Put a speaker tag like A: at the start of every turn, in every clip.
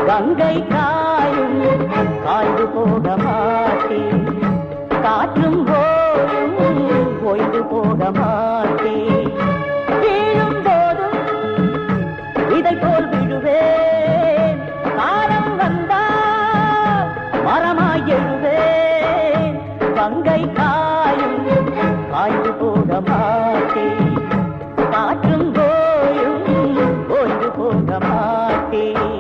A: கங்கை காயும் காய்ந்து போக மாட்டேன் காற்றும் போதும் ஓய்ந்து போக மாட்டேன் வீழும் போதும் இதை போல் விழுவேன் காலம் வந்தால் மரமாய் எழுவேன் கங்கை காயும் காய்ந்து போக மாட்டேன் காற்றும் போயும் ஓய்ந்து போக மாட்டேன்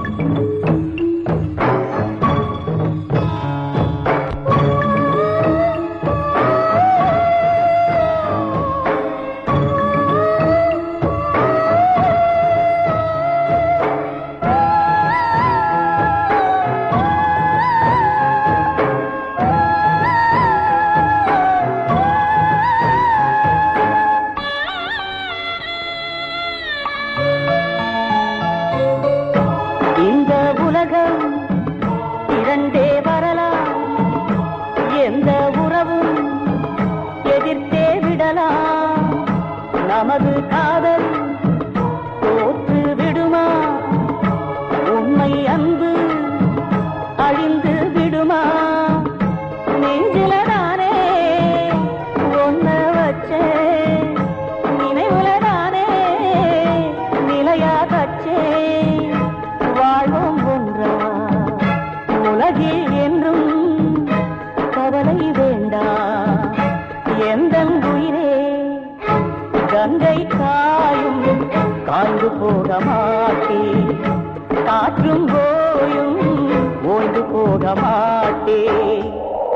A: இந்த உலகம் இரண்டே வரலாம் எந்த உறவும் எதிர்த்தே விடலாம் நமது காதல் தோற்று விடுமா உண்மை அன்பு அழிந்து விடுமா நெஞ்சிலதானே ஒன்ன வச்சே நினைவுலதானே நிலையா கச்சே வாழ்வோம் ஒன்றா உலகில் என்றும் கவலை வேண்டாம் எந்த உயிரே கங்கை காயும் காய்ந்து போக மாட்டேன் காற்றும் போயும் ஓய்ந்து போக மாட்டேன்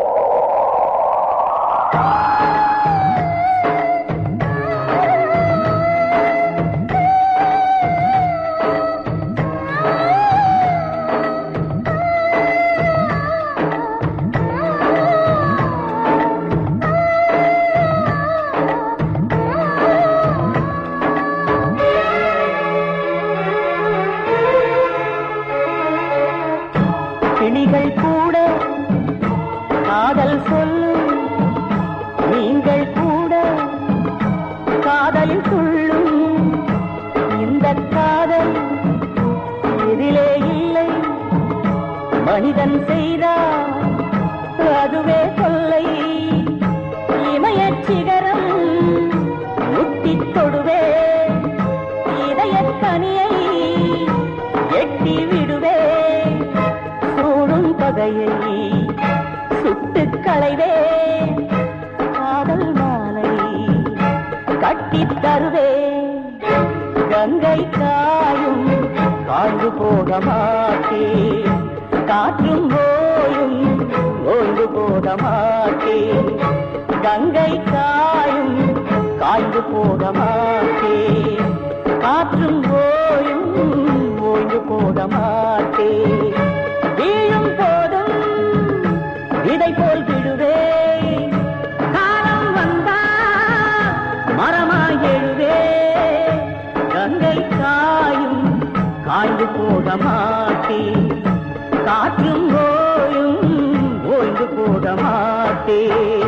A: கிளிகள் கூட காதல் சொல்லும் நீங்கள் கூட காதலில் துள்ளும் இந்த காதல் எதிலே இல்லை மனிதன் செய்தார் அதுவே கொல்லை இமயச் சிகரம் முட்டித் தொடுவே இதயக் கனியை எட்டி விடுவே சூடும் பகையை சுட்டுக் களைவே காதல் மாலை கட்டித் தருவே கங்கை காயும் காய்ந்து போக மாட்டேன் காற்றும் போயும் ஓய்ந்து போக மாட்டேன் கங்கை காயும் காய்ந்து போக மாட்டேன் காற்றும் போயும் ஓய்ந்து போக மாட்டேன் வீழும் போதும் இதை போல் விடுவேன் காலம் வந்தா மரமாய் எழுவே கங்கை காயும் காய்ந்து போக மாட்டேன் காற்றும் ஓயும் ஓய்ந்து போக மாட்டேன்